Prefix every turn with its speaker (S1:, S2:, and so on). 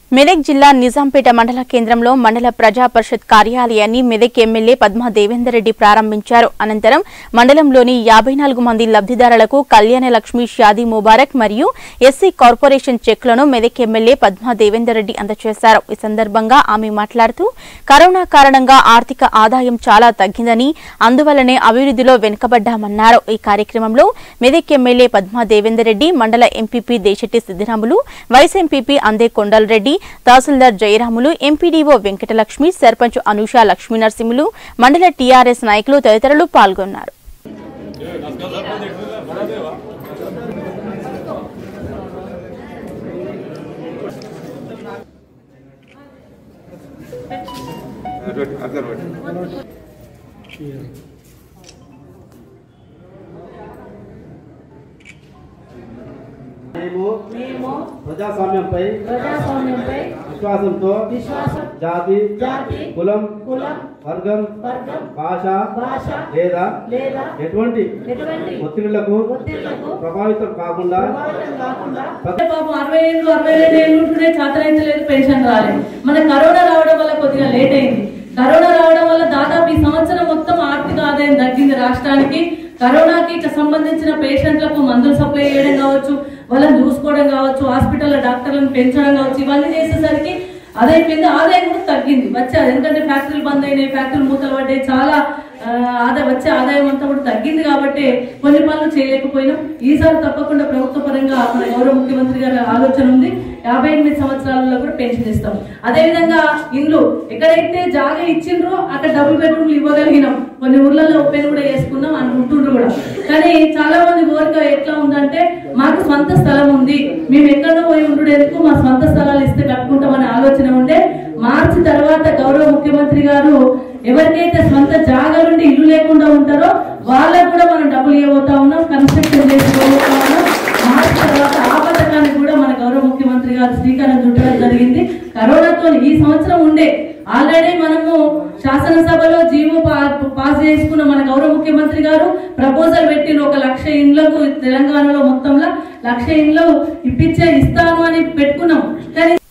S1: మెదక్ జిల్లా నిజాంపేట మండల కేంద్రంలో మండల ప్రజా పరిషత్ కార్యాలయాన్ని మెదక్ ఎమ్మెల్యే పద్మా దేవేందర్ రెడ్డి ప్రారంభించారు అనంతరం మండలంలోని యాభై నాలుగు మంది లబ్ధిదారులకు కళ్యాణ లక్ష్మి షాదీ ముబారక్ మరియు ఎస్సీ కార్పొరేషన్ చెక్లను మెదక్ ఎమ్మెల్యే పద్మా దేవేందర్ రెడ్డి అందజేశారు ఈ సందర్భంగా ఆమె మాట్లాడుతూ కరోనా కారణంగా ఆర్థిక ఆదాయం చాలా తగ్గిందని అందువల్లనే అభివృద్ధిలో వెనుకబడ్డామన్నారు ఈ కార్యక్రమంలో మెదక్ ఎమ్మెల్యే పద్మా దేవేందర్ రెడ్డి మండల MPP Desetti Siddiramulu vice MPP Ande Kondal Reddy tahsildar Jayaramulu MPDO Venkatalakshmi sarpanch Anusha Lakshmi Narasimhulu మండల టీఆర్ఎస్ నాయకులు తదితరులు పాల్గొన్నారు
S2: మేము
S3: మేము
S2: ప్రజాస్వామ్యంపై
S3: ప్రజాస్వామ్యంపై
S2: విశ్వాసంతో
S3: విశ్వాసం
S2: జాతి
S3: జాతి
S2: కులం
S3: కులం
S2: వర్గం
S3: వర్గం
S2: భాష
S3: భాష
S2: లేదా
S3: లేదా
S2: ఎటువంటి
S3: ఎటువంటి
S2: ఒత్తిళ్లకు
S3: ఒత్తిళ్లకు
S2: ప్రభావితం కాకుండా
S3: ప్రభావితం కాకుండా
S2: ప్రతి
S4: పాపం అరవై ఏళ్ళు అరవై రెండు ఏళ్ళు ఉంటూనే చేతనైతలేదు పెన్షన్ రాలేదు మన కరోనా రావడం వల్ల కొద్దిగా లేట్ అయింది కరోనా రావడం వల్ల దాదాపు ఈ సంవత్సరం మొత్తం ఆర్థిక ఆదాయం తగ్గింది రాష్ట్రానికి కరోనాకి ఇట్లా సంబంధించిన పేషెంట్లకు మందులు సప్లై చేయడం కావచ్చు వాళ్ళని చూసుకోవడం కావచ్చు హాస్పిటల్లో డాక్టర్లను పెంచడం కావచ్చు ఇవన్నీ చేసేసరికి అదైపోయింది ఆదాయం కూడా తగ్గింది వచ్చేది ఎందుకంటే ఫ్యాక్టరీలు బంద్ అయినాయి ఫ్యాక్టరీలు మూతలు పడ్డాయి చాలా ఆ, ఆదాయం వచ్చే ఆదాయం అంతా కూడా తగ్గింది కాబట్టి కొన్ని పనులు చేయలేకపోయినాం ఈసారి తప్పకుండా ప్రభుత్వ పరంగా మన గౌరవ ముఖ్యమంత్రి గారి ఆలోచన ఉంది యాభై ఎనిమిది సంవత్సరాలలో కూడా పెన్షన్ ఇస్తాం అదేవిధంగా ఇండ్లు ఎక్కడైతే జాగా ఇచ్చిండ్రో అక్కడ డబుల్ బెడ్రూమ్లు ఇవ్వగలిగినాం కొన్ని ఊర్లలో ఓపెన్ కూడా చేసుకున్నాం అనుకుంటుండ్రు కూడా కానీ చాలా మంది కోరిక ఎట్లా ఉందంటే మాకు స్వంత స్థలం ఉంది మేము ఎక్కడో పోయి ఉండేందుకు మా స్వంత స్థలాలు ఇస్తే కట్టుకుంటామనే ఆలోచన ఉండే మార్చి తర్వాత గౌరవ ముఖ్యమంత్రి గారు ఎవరికైతే స్వంత జాగా నుండి ఇల్లు లేకుండా ఉంటారో వాళ్ళకు కూడా మనం డబ్బులు ఇవ్వబోతా ఉన్నాం కన్స్ట్రక్షన్ చేసుకోబోతా ఉన్నాం మార్చి తర్వాత ఆ పథకానికి కూడా మన గౌరవ ముఖ్యమంత్రి గారు శ్రీకారం చుట్టడం జరిగింది కరోనాతో ఈ సంవత్సరం ఉండే ఆల్రెడీ మనము శాసనసభలో జీవో పా- పాస్ చేసుకున్న మన గౌరవ ముఖ్యమంత్రి గారు ప్రపోజల్ పెట్టిన ఒక లక్ష ఇండ్లకు తెలంగాణలో మొత్తంలో లక్ష ఇండ్లు ఇప్పించే ఇస్తాను అని పెట్టుకున్నాం కానీ